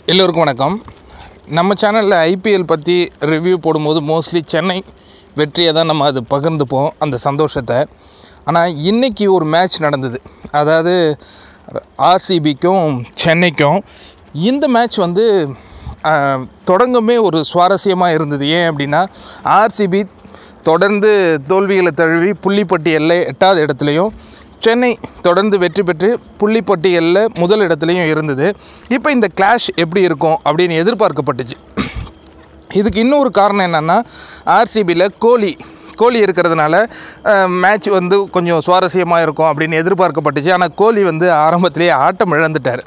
எல்லோருக்கும் வணக்கம் நம்ம சேனலில் ஐபிஎல் பற்றி ரிவ்யூ போடும்போது மோஸ்ட்லி சென்னை வெற்றியை தான் நம்ம அது பகிர்ந்துப்போம் அந்த சந்தோஷத்தை ஆனால் இன்றைக்கி ஒரு மேட்ச் நடந்தது அதாவது ஆர்சிபிக்கும் சென்னைக்கும் இந்த மேட்ச் வந்து ஆஹ், தொடங்கமே ஒரு சுவாரஸ்யமாக இருந்தது ஏன் அப்படின்னா ஆர்சிபி தொடர்ந்து தோல்விகளை தழுவி புள்ளிப்பட்டியலில் எட்டாவது இடத்துலையும் சென்னை தொடர்ந்து வெற்றி பெற்று புள்ளிப்பட்டியலில் முதல் இடத்துலையும் இருந்தது இப்போ இந்த கிளாஷ் எப்படி இருக்கும் அப்படின்னு எதிர்பார்க்கப்பட்டுச்சு இதுக்கு இன்னொரு காரணம் என்னென்னா ஆர்சிபியில் கோலி கோலி இருக்கிறதுனால மேட்ச் வந்து கொஞ்சம் சுவாரஸ்யமாக இருக்கும் அப்படின்னு எதிர்பார்க்கப்பட்டுச்சு ஆனால் கோலி வந்து ஆரம்பத்திலேயே ஆட்டம் இழந்துட்டார்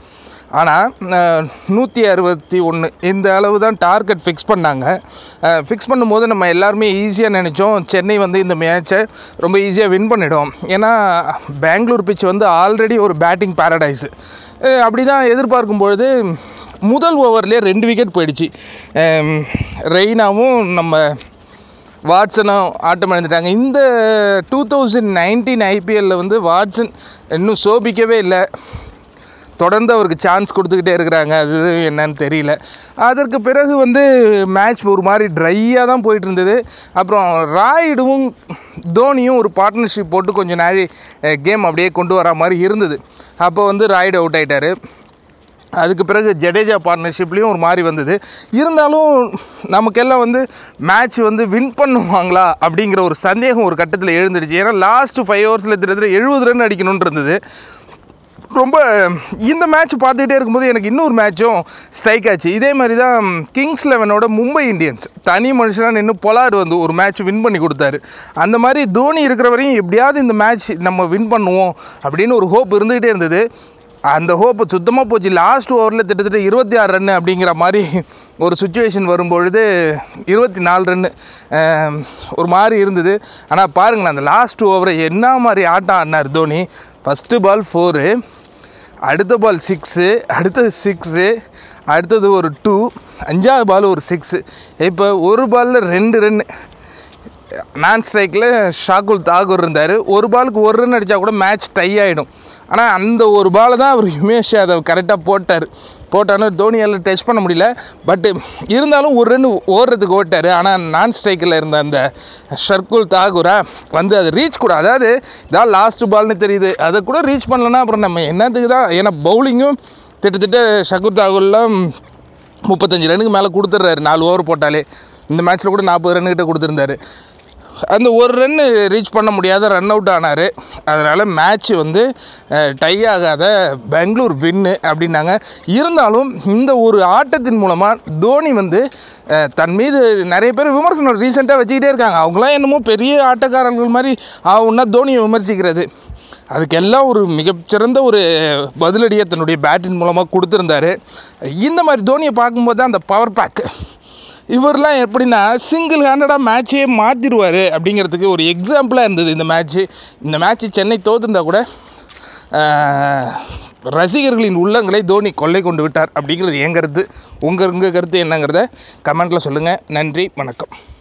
ஆனால் நூற்றி அறுபத்தி ஒன்று இந்த அளவு தான் டார்கெட் ஃபிக்ஸ் பண்ணாங்க ஃபிக்ஸ் பண்ணும்போது நம்ம எல்லாருமே ஈஸியாக நினச்சோம் சென்னை வந்து இந்த மேட்சை ரொம்ப ஈஸியாக வின் பண்ணிடும் ஏன்னா பெங்களூர் பிச் வந்து ஆல்ரெடி ஒரு பேட்டிங் பேரடைஸு அப்படி தான் எதிர்பார்க்கும் பொழுது முதல் ஓவர்லேயே ரெண்டு விக்கெட் போயிடுச்சு அம், ரெய்னாவும் நம்ம வாட்சனும் ஆட்டம் இழந்துட்டாங்க இந்த டூ தௌசண்ட் நைன்டீன் ஐபிஎல்லில் வந்து வாட்சன் இன்னும் சோபிக்கவே இல்லை தொடர்ந்து அவருக்கு சான்ஸ் கொடுத்துக்கிட்டே இருக்கிறாங்க அது என்னன்னு தெரியல அதற்கு பிறகு வந்து மேட்ச் ஒரு மாதிரி ட்ரையாக தான் போயிட்டு இருந்தது அப்புறம் ராய்டுவும் தோனியும் ஒரு பார்ட்னர்ஷிப் போட்டு கொஞ்சம் நாள் கேம் அப்படியே கொண்டு வர மாதிரி இருந்தது அப்போ வந்து ராய்டு அவுட் ஆயிட்டாரு அதுக்கு பிறகு ஜடேஜா பார்ட்னர்ஷிப்லேயும் ஒரு மாதிரி வந்தது இருந்தாலும் நமக்கெல்லாம் வந்து மேட்ச் வந்து வின் பண்ணுவாங்களா அப்படிங்கிற ஒரு சந்தேகம் ஒரு கட்டத்தில் எழுந்துடுச்சு ஏன்னா லாஸ்ட்டு ஃபைவ் ஹவர்ஸில் திட்டத்தட்ட எழுபது ரன் அடிக்கணும்னு இருந்தது ரொம்ப இந்த மேட்ச் பார்த்துக்கிட்டே இருக்கும்போது எனக்கு இன்னொரு மேட்சும் ஸ்ட்ரைக் ஆச்சு இதே மாதிரி தான் கிங்ஸ் லெவனோட மும்பை இந்தியன்ஸ் தனி மனுஷனாக நின்று பொலாடு வந்து ஒரு மேட்ச் வின் பண்ணி கொடுத்தாரு அந்த மாதிரி தோனி இருக்கிற வரையும் எப்படியாவது இந்த மேட்ச் நம்ம வின் பண்ணுவோம் அப்படின்னு ஒரு ஹோப் இருந்துக்கிட்டே இருந்தது அந்த ஹோப்பு சுத்தமாக போச்சு லாஸ்ட் ஓவரில் கிட்டத்தட்ட இருபத்தி ஆறு ரன் அப்படிங்கிற மாதிரி ஒரு சுச்சுவேஷன் வரும்பொழுது இருபத்தி நாலு ரன்னு ஒரு மாதிரி இருந்தது ஆனால் பாருங்களேன் அந்த லாஸ்ட் ஓவரை என்ன மாதிரி ஆட்டம் ஆடினார் தோனி ஃபஸ்ட்டு பால் ஃபோரு அடுத்த பால் சிக்ஸு அடுத்தது சிக்ஸு அடுத்தது ஒரு டூ அஞ்சாவது பால் ஒரு சிக்ஸு இப்போ ஒரு பாலில் ரெண்டு ரன்னு நான் ஸ்ட்ரைக்கில் ஷாகுல் தாகூர் இருந்தார் ஒரு பாலுக்கு ஒரு ரன் அடித்தா கூட மேட்ச் டை ஆகிடும் ஆனால் அந்த ஒரு பாலை தான் அவர் உமேஷ் யாதவ் கரெக்டாக போட்டார் போட்டாலும் தோனியால் டச் பண்ண முடியல பட்டு இருந்தாலும் ஒரு ரன் ஓடுறதுக்கு ஓட்டார் ஆனால் நான் ஸ்ட்ரைக்கில் இருந்த அந்த ஷர்குல் தாகூரா வந்து அது ரீச் கூட அதாவது இதான் லாஸ்ட் பால்னு தெரியுது அதை கூட ரீச் பண்ணலன்னா அப்புறம் நம்ம என்னத்துக்கு தான் ஏன்னா பவுலிங்கும் திட்டத்தட்ட ஷர்குல் தாகூர்லாம் முப்பத்தஞ்சு ரன்னுக்கு மேலே கொடுத்துட்றாரு நாலு ஓவர் போட்டாலே இந்த மேட்ச்சில் கூட நாற்பது ரன்னுக்கிட்ட கொடுத்துருந்தாரு அந்த ஒரு ரன்னு ரீச் பண்ண முடியாத ரன் அவுட் ஆனார் அதனால் மேட்ச் வந்து டை ஆகாத பெங்களூர் வின்னு அப்படின்னாங்க இருந்தாலும் இந்த ஒரு ஆட்டத்தின் மூலமாக தோனி வந்து அஹ், தன் மீது நிறைய பேர் விமர்சனம் ரீசெண்டாக வச்சுக்கிட்டே இருக்காங்க அவங்களாம் என்னமோ பெரிய ஆட்டக்காரர்கள் மாதிரி ஆகும்னா தோனியை விமர்சிக்கிறது அதுக்கெல்லாம் ஒரு மிகச்சிறந்த ஒரு பதிலடியை தன்னுடைய பேட்டின் மூலமாக கொடுத்துருந்தாரு இந்த மாதிரி தோனியை பார்க்கும்போது தான் அந்த பவர் பேக் இவர்லாம் எப்படின்னா சிங்கிள் ஹேண்டடாக மேட்சே மாற்றிடுவார் அப்படிங்கிறதுக்கு ஒரு எக்ஸாம்பிளாக இருந்தது இந்த மேட்ச்சு இந்த மேட்ச்சு சென்னை தோத்துருந்தா கூட ஆஹ், ரசிகர்களின் உள்ளங்களை தோனி கொள்ளை கொண்டு விட்டார் அப்படிங்கிறது என் கருத்து உங்கள் உங்கள் கருத்து என்னங்கிறத கமெண்ட்டில் சொல்லுங்கள் நன்றி வணக்கம்